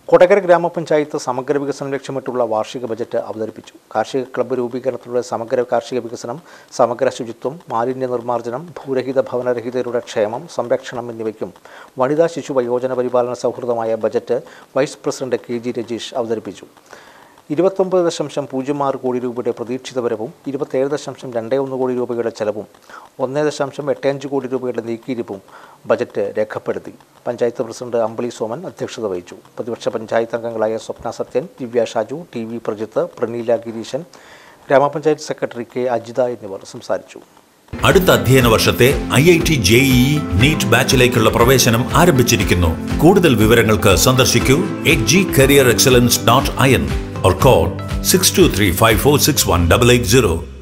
കൊടകര ഗ്രാമപഞ്ചായത്ത് സമഗ്ര വികസനം ലക്ഷ്യമിട്ടുള്ള വാർഷിക ബജറ്റ് അവതരിപ്പിച്ചു കാർഷിക ക്ലബ്ബ് രൂപീകരണത്തിലൂടെ സമഗ്ര കാർഷിക വികസനം സമഗ്ര ശുചിത്വം മാലിന്യ നിർമ്മാർജ്ജനം ഭൂരഹിത ഭവനരഹിതരുടെ ക്ഷേമം സംരക്ഷണം എന്നിവയ്ക്കും വനിതാ ശിശു വയോജന പരിപാലന സൗഹൃദമായ budget vice president K G Rajeesh അവതരിപ്പിച്ചു ഇരുപത്തൊമ്പത് ദശാംശം പൂജ്യം ആറ് കോടി രൂപയുടെ പ്രതീക്ഷിത വരവും ഇരുപത്തേഴ് ദശാംശം രണ്ട് ഒന്ന് കോടി രൂപയുടെ ചെലവും ഒന്ന് ദശാംശം എട്ട് അഞ്ച് കോടി രൂപയുടെ നീക്കിയിരിപ്പും ബജറ്റ് രേഖപ്പെടുത്തി പഞ്ചായത്ത് പ്രസിഡന്റ് അമ്പിളി സോമൻ അധ്യക്ഷത വഹിച്ചു പ്രതിപക്ഷ പഞ്ചായത്ത് അംഗങ്ങളായ സ്വപ്ന സത്യൻ ദിവ്യ ഷാജു ടി വി പ്രജിത്ത് പ്രനീല ഗിരീശൻ ഗ്രാമപഞ്ചായത്ത് സെക്രട്ടറി കെ അജിത എന്നിവർ സംസാരിച്ചു അടുത്ത അധ്യയന വർഷത്തെ I I T JEE NEET ബാച്ചിലേക്കുള്ള പ്രവേശനം ആരംഭിച്ചിരിക്കുന്നു കൂടുതൽ വിവരങ്ങൾക്ക് സന്ദർശിക്കൂ H G career excellence dot I N or call 6235461880